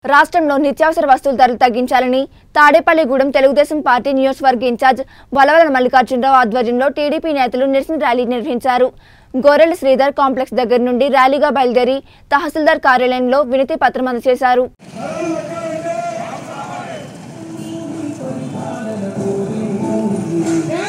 రాష్ట్రంలో నిత్యావసర వస్తువుల ధరలు తగ్గించాలని తాడేపల్లిగూడెం తెలుగుదేశం పార్టీ నియోజకవర్గ ఇన్ఛార్జ్ వలవల మల్లికార్జునరావు ఆధ్వర్యంలో టీడీపీ నేతలు నిరసన ర్యాలీ నిర్వహించారు గొర్రెల శ్రీధర్ కాంప్లెక్స్ దగ్గర నుండి ర్యాలీగా బయలుదేరి తహసీల్దార్ కార్యాలయంలో వినతి పత్రం అందజేశారు పేద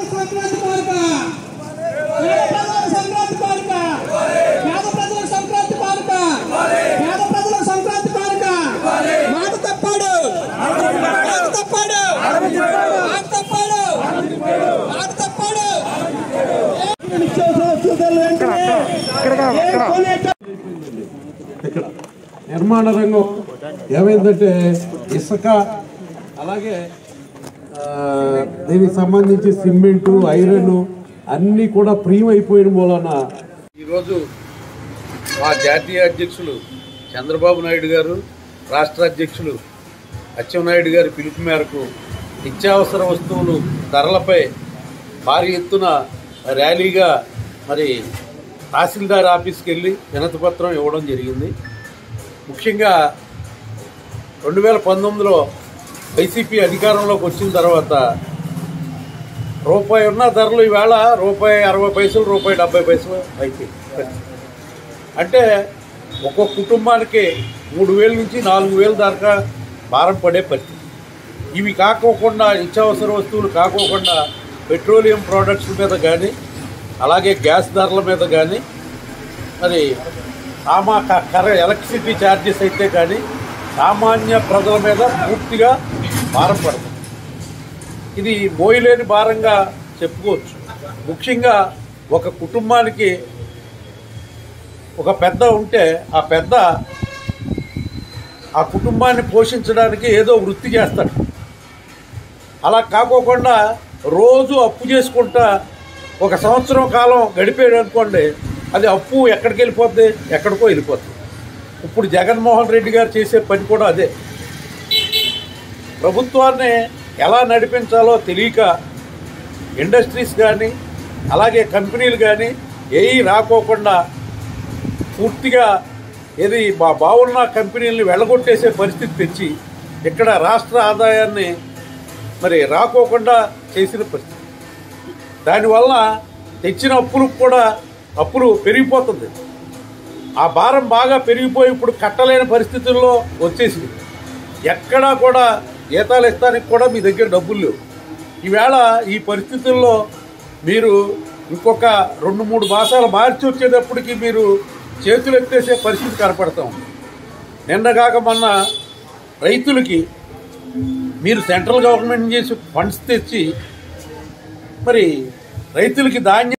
ప్రజలకు సంక్రాంతి కానుక పేద ప్రజలకు సంక్రాంతి కానుక పేద ప్రజలకు సంక్రాంతి కానుక పేద ప్రజలకు సంక్రాంతి కానుక మాట తప్పాడు మాట తప్పాడు మాట తప్పాడు మాట తప్పాడు నిత్యావసర వస్తువులు వెంటనే ఏ కొనేట- ఇక్కడ నిర్మాణ రంగం ఏమైందంటే ఇసుక అలాగే ఆ, దీనికి సంబంధించి సిమెంటు ఐరన్ అన్నీ కూడా ప్రీమ్ అయిపోయిన మూలన ఈరోజు మా జాతీయ అధ్యక్షులు చంద్రబాబు నాయుడు గారు రాష్ట్ర అధ్యక్షులు అచ్చెన్నాయుడు గారి పిలుపు మేరకు నిత్యావసర వస్తువులు ధరలపై భారీ ఎత్తున ర్యాలీగా మరి తహసీల్దార్ ఆఫీస్కి వెళ్ళి వినతి పత్రం ఇవ్వడం జరిగింది ముఖ్యంగా రెండు వేల పంతొమ్మిదిలో వైసీపీ అధికారంలోకి వచ్చిన తర్వాత రూపాయి ఉన్న ధరలు ఈవేళ రూపాయి అరవై పైసలు రూపాయి డెబ్బై పైసలు అయిపోయి అంటే ఒక్కొక్క కుటుంబానికి మూడు వేల నుంచి నాలుగు వేల దాకా భారం పడే పరిస్థితి ఇవి కాకోకుండా నిత్యావసర వస్తువులు కాకోకుండా పెట్రోలియం ప్రోడక్ట్స్ మీద కానీ అలాగే గ్యాస్ ధరల మీద కానీ మరి సామా క- కర ఎలక్ట్రిసిటీ ఛార్జెస్ అయితే కానీ సామాన్య ప్రజల మీద పూర్తిగా భారం పడుతుంది ఇది మోయలేని భారంగా చెప్పుకోవచ్చు ముఖ్యంగా ఒక కుటుంబానికి ఒక పెద్ద ఉంటే ఆ పెద్ద ఆ కుటుంబాన్ని పోషించడానికి ఏదో వృత్తి చేస్తాడు అలా కాకోకుండా రోజు అప్పు చేసుకుంటా ఒక సంవత్సరం కాలం గడిపాడు అనుకోండి అది అప్పు ఎక్కడికి వెళ్ళిపోద్ది ఎక్కడికో వెళ్ళిపోతుంది ఇప్పుడు జగన్మోహన్ రెడ్డి గారు చేసే పని కూడా అదే ప్రభుత్వాన్ని ఎలా నడిపించాలో తెలియక ఇండస్ట్రీస్ కానీ అలాగే కంపెనీలు కానీ ఏవి రాకోకుండా పూర్తిగా ఏది మా బాగున్న కంపెనీలను వెళ్ళగొట్టేసే పరిస్థితి తెచ్చి ఇక్కడ రాష్ట్ర ఆదాయాన్ని మరి రాకోకుండా చేసిన పరిస్థితి దానివల్ల తెచ్చిన అప్పులకు కూడా అప్పులు పెరిగిపోతుంది ఆ భారం బాగా పెరిగిపోయి ఇప్పుడు కట్టలేని పరిస్థితుల్లో వచ్చేసింది ఎక్కడా కూడా జీతాలు ఇస్తానికి కూడా మీ దగ్గర డబ్బులు లేవు ఈవేళ ఈ పరిస్థితుల్లో మీరు ఇంకొక రెండు మూడు మాసాలు మార్చి వచ్చేటప్పటికి మీరు చేతులు ఎత్తేసే పరిస్థితి కనపడతా ఉంది నిన్నగాక మొన్న రైతులకి మీరు సెంట్రల్ గవర్నమెంట్ చేసి ఫండ్స్ తెచ్చి మరి రైతులకి ధాన్యం